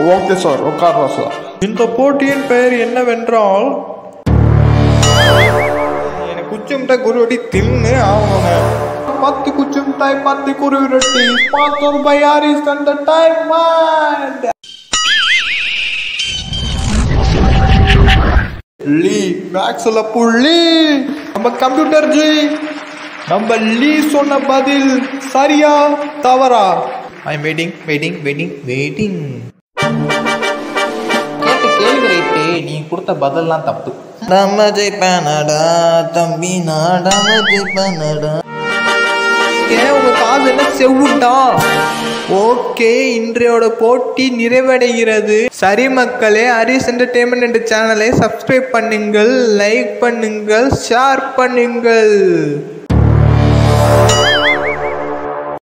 okay sir உட்கார்றோம் sir இந்த போட்டியின் பெயர் என்னவென்றால் எனக்கு குச்சி மிட்டாய் குருவடி தின்னு ஆகணுங்க பத்து குச்சி மிட்டாய் பத்து குருவி ரொட்டி பத்து ரூபாய் யார் இஸ் அந்த டைம் லீ மேக்ஸ்ல புள்ளி நம்ம கம்ப்யூட்டர் ஜி நம்ம லீ சொன்ன பதில் சரியா தவறா ஐ வெயிட்டிங் வெயிட்டிங் வெயிட்டிங் வெயிட்டிங் கேட்ட கேள்வி ரைட்டு நீ கொடுத்த பதில்லாம் தப்பு நம்ம ஜெயிப்பேனடா தம்பி நாடாம ஜெயிப்பேனடா ஏன் உங்க காது என்ன செவ்வுட்டா ஓகே இன்றையோட போட்டி நிறைவடைகிறது சரி மக்களே ஹரிஸ் என்டர்டெயின்மெண்ட் என்ற சேனலை சப்ஸ்கிரைப் பண்ணுங்கள் லைக் பண்ணுங்கள் ஷேர் பண்ணுங்கள்